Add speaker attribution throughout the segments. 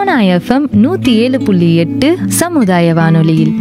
Speaker 1: Sona FM நூத்தி ஏழு புள்ளி எட்டு சமுதாய வானொலியில்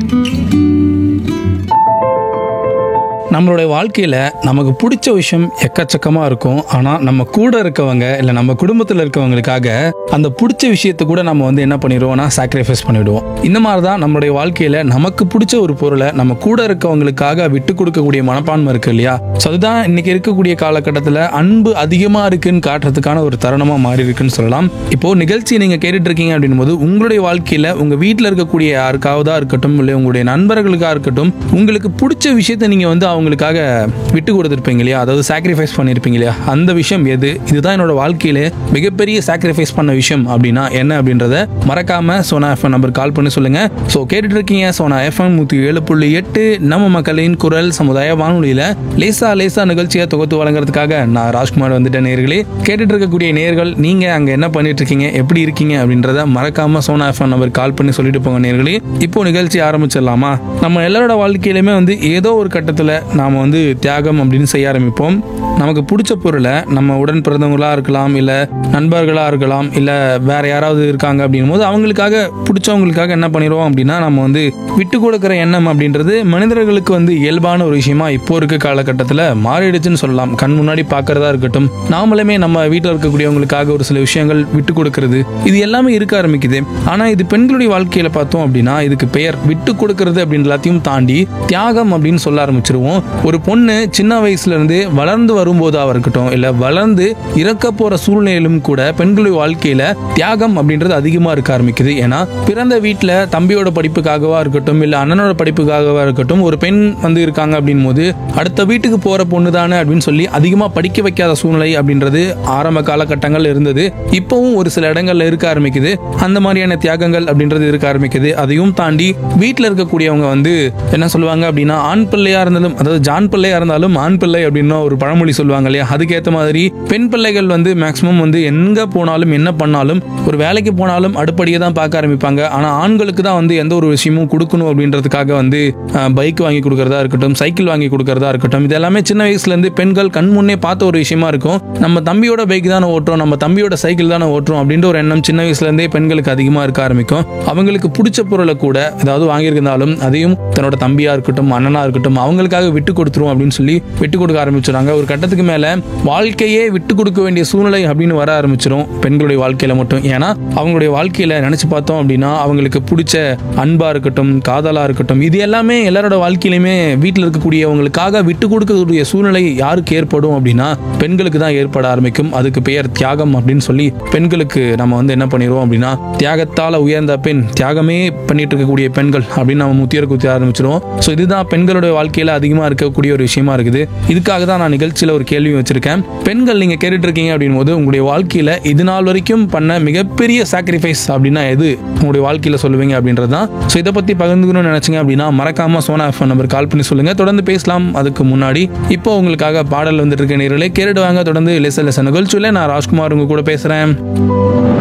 Speaker 2: நம்மளுடைய வாழ்க்கையில் நமக்கு பிடிச்ச விஷயம் எக்கச்சக்கமாக இருக்கும் ஆனால் நம்ம கூட இருக்கவங்க இல்லை நம்ம குடும்பத்தில் இருக்கவங்களுக்காக அந்த பிடிச்ச விஷயத்தை கூட நம்ம வந்து என்ன பண்ணிடுவோம்னா சாக்ரிஃபைஸ் பண்ணிவிடுவோம் இந்த மாதிரி தான் நம்மளுடைய வாழ்க்கையில் நமக்கு பிடிச்ச ஒரு பொருளை நம்ம கூட இருக்கவங்களுக்காக விட்டு கொடுக்கக்கூடிய மனப்பான்மை இருக்கு இல்லையா ஸோ அதுதான் இன்னைக்கு இருக்கக்கூடிய காலகட்டத்தில் அன்பு அதிகமாக இருக்குன்னு காட்டுறதுக்கான ஒரு தருணமாக மாறி இருக்குன்னு சொல்லலாம் இப்போ நிகழ்ச்சி நீங்கள் கேட்டுட்டு இருக்கீங்க அப்படின்னும் போது உங்களுடைய வாழ்க்கையில் உங்கள் வீட்டில் இருக்கக்கூடிய யாருக்காவதா இருக்கட்டும் இல்லை உங்களுடைய நண்பர்களுக்காக இருக்கட்டும் உங்களுக்கு பிடிச்ச விஷயத்தை நீங்கள் வந்து அவங்களுக்காக விட்டு கொடுத்துருப்பீங்க இல்லையா அதாவது சாக்ரிஃபைஸ் பண்ணியிருப்பீங்க இல்லையா அந்த விஷயம் எது இதுதான் என்னோட வாழ்க்கையிலே மிகப்பெரிய சாக்ரிஃபைஸ் பண்ண விஷயம் அப்படின்னா என்ன அப்படின்றத மறக்காம சோனா எஃப்எம் நம்பர் கால் பண்ணி சொல்லுங்க ஸோ கேட்டுட்டு இருக்கீங்க சோனா எஃப்எம் நூற்றி ஏழு புள்ளி எட்டு நம்ம மக்களின் குரல் சமுதாய வானொலியில லேசா லேசா நிகழ்ச்சியை தொகுத்து வழங்குறதுக்காக நான் ராஜ்குமார் வந்துட்டேன் நேர்களே கேட்டுட்டு இருக்கக்கூடிய நேர்கள் நீங்க அங்க என்ன பண்ணிட்டு இருக்கீங்க எப்படி இருக்கீங்க அப்படின்றத மறக்காம சோனா எஃப்எம் நம்பர் கால் பண்ணி சொல்லிட்டு போங்க நேர்களே இப்போ நிகழ்ச்சி ஆரம்பிச்சிடலாமா நம்ம எல்லாரோட வாழ்க்கையிலுமே வந்து ஏதோ ஒரு கட்டத்தில் நாம வந்து தியாகம் அப்படின்னு செய்ய ஆரம்பிப்போம் நமக்கு பிடிச்ச பொருளை நம்ம உடன் பிறந்தவங்களா இருக்கலாம் இல்லை நண்பர்களாக இருக்கலாம் இல்லை வேற யாராவது இருக்காங்க அப்படின்னும் போது அவங்களுக்காக பிடிச்சவங்களுக்காக என்ன பண்ணிடுவோம் அப்படின்னா நம்ம வந்து விட்டு கொடுக்குற எண்ணம் அப்படின்றது மனிதர்களுக்கு வந்து இயல்பான ஒரு விஷயமா இப்போ இருக்க காலகட்டத்தில் மாறிடுச்சுன்னு சொல்லலாம் கண் முன்னாடி பார்க்கறதா இருக்கட்டும் நாமளுமே நம்ம வீட்டில் இருக்கக்கூடியவங்களுக்காக ஒரு சில விஷயங்கள் விட்டு கொடுக்கறது இது எல்லாமே இருக்க ஆரம்பிக்குது ஆனால் இது பெண்களுடைய வாழ்க்கையில பார்த்தோம் அப்படின்னா இதுக்கு பெயர் விட்டு கொடுக்கறது அப்படின்னு எல்லாத்தையும் தாண்டி தியாகம் அப்படின்னு சொல்ல ஆரம்பிச்சிருவோம் ஒரு பொண்ணு சின்ன வயசுல இருந்து வளர்ந்து வரும்போதா இருக்கட்டும் இல்ல வளர்ந்து இறக்க போற சூழ்நிலையிலும் கூட பெண்களுடைய வாழ்க்கையில தியாகம் அப்படின்றது அதிகமா இருக்க ஆரம்பிக்குது ஏன்னா பிறந்த வீட்டுல தம்பியோட படிப்புக்காகவா இருக்கட்டும் இல்ல அண்ணனோட படிப்புக்காகவா இருக்கட்டும் ஒரு பெண் வந்து இருக்காங்க அப்படின் போது அடுத்த வீட்டுக்கு போற பொண்ணு தானே அப்படின்னு சொல்லி அதிகமா படிக்க வைக்காத சூழ்நிலை அப்படின்றது ஆரம்ப காலகட்டங்கள் இருந்தது இப்பவும் ஒரு சில இடங்கள்ல இருக்க ஆரம்பிக்குது அந்த மாதிரியான தியாகங்கள் அப்படின்றது இருக்க ஆரம்பிக்குது அதையும் தாண்டி வீட்டில் இருக்கக்கூடியவங்க வந்து என்ன சொல்லுவாங்க அப்படின்னா ஆண் பிள்ளையா இருந்தாலும் அதாவது ஜான் பிள்ளையா இருந்தாலும் ஆண் பிள்ளை அப்படின்னு ஒரு பழமொழி சொல்லுவாங்க இல்லையா அதுக்கேற்ற மாதிரி பெண் பிள்ளைகள் வந்து மேக்சிமம் வந்து எங்க போனாலும் என்ன பண்ணாலும் ஒரு வேலைக்கு போனாலும் அடுப்படியை தான் பார்க்க ஆரம்பிப்பாங்க ஆனா ஆண்களுக்கு தான் வந்து எந்த ஒரு விஷயமும் கொடுக்கணும் அப்படின்றதுக்காக வந்து பைக் வாங்கி கொடுக்கறதா இருக்கட்டும் சைக்கிள் வாங்கி கொடுக்கறதா இருக்கட்டும் இது எல்லாமே சின்ன வயசுல இருந்து பெண்கள் கண் முன்னே பார்த்த ஒரு விஷயமா இருக்கும் நம்ம தம்பியோட பைக் தானே ஓட்டுறோம் நம்ம தம்பியோட சைக்கிள் தானே ஓட்டுறோம் அப்படின்ற ஒரு எண்ணம் சின்ன வயசுல இருந்தே பெண்களுக்கு அதிகமா இருக்க ஆரம்பிக்கும் அவங்களுக்கு பிடிச்ச பொருளை கூட ஏதாவது வாங்கியிருந்தாலும் அதையும் தன்னோட தம்பியா இருக்கட்டும் அண்ணனா இருக்கட்டும் அவங்களுக்காக விட்டு கொடுத்துரும் அப்படின்னு சொல்லி விட்டு கொடுக்க ஆரம்பிச்சிடுறாங்க ஒரு கட்டத்துக்கு மேல வாழ்க்கையே விட்டு கொடுக்க வேண்டிய சூழ்நிலை அப்படின்னு வர ஆரம்பிச்சிடும் பெண்களுடைய வாழ்க்கையில மட்டும் ஏன்னா அவங்களுடைய வாழ்க்கையில நினைச்சு பார்த்தோம் அப்படின்னா அவங்களுக்கு பிடிச்ச அன்பா இருக்கட்டும் காதலா இருக்கட்டும் இது எல்லாமே எல்லாரோட வாழ்க்கையிலுமே வீட்டில் இருக்கக்கூடியவங்களுக்காக விட்டு கொடுக்கக்கூடிய சூழ்நிலை யாருக்கு ஏற்படும் அப்படின்னா பெண்களுக்கு தான் ஏற்பட ஆரம்பிக்கும் அதுக்கு பெயர் தியாகம் அப்படின்னு சொல்லி பெண்களுக்கு நம்ம வந்து என்ன பண்ணிடுவோம் அப்படின்னா தியாகத்தால உயர்ந்த பெண் தியாகமே பண்ணிட்டு இருக்கக்கூடிய பெண்கள் அப்படின்னு நம்ம முத்தியர் குத்தி ஆரம்பிச்சிருவோம் ஸோ இதுதான் பெண்களுடைய வாழ்க்கையில அதிகமா இருக்கக்கூடிய ஒரு விஷயமா இருக்குது இதுக்காக தான் நான் நிகழ்ச்சியில ஒரு கேள்வி வச்சிருக்கேன் பெண்கள் நீங்க கேட்டுட்டு இருக்கீங்க அப்படின் போது உங்களுடைய வாழ்க்கையில இது நாள் வரைக்கும் பண்ண மிகப்பெரிய சாக்ரிஃபைஸ் அப்படின்னா எது உங்களுடைய வாழ்க்கையில சொல்லுவீங்க அப்படின்றது தான் ஸோ இதை பத்தி பகிர்ந்துக்கணும்னு நினைச்சீங்க அப்படின்னா மறக்காம சோனா எஃப்எம் நம்பர் கால் பண்ணி சொல்லுங்க தொடர்ந்து பேசலாம் அதுக்கு முன்னாடி இப்போ உங்களுக்காக பாடல் வந்துட்டு இருக்க நேரிலே கேட்டுட்டு வாங்க தொடர்ந்து லெச லெச நிகழ்ச்சியில் நான் ராஜ்குமார் உங்க கூட பேசுறேன்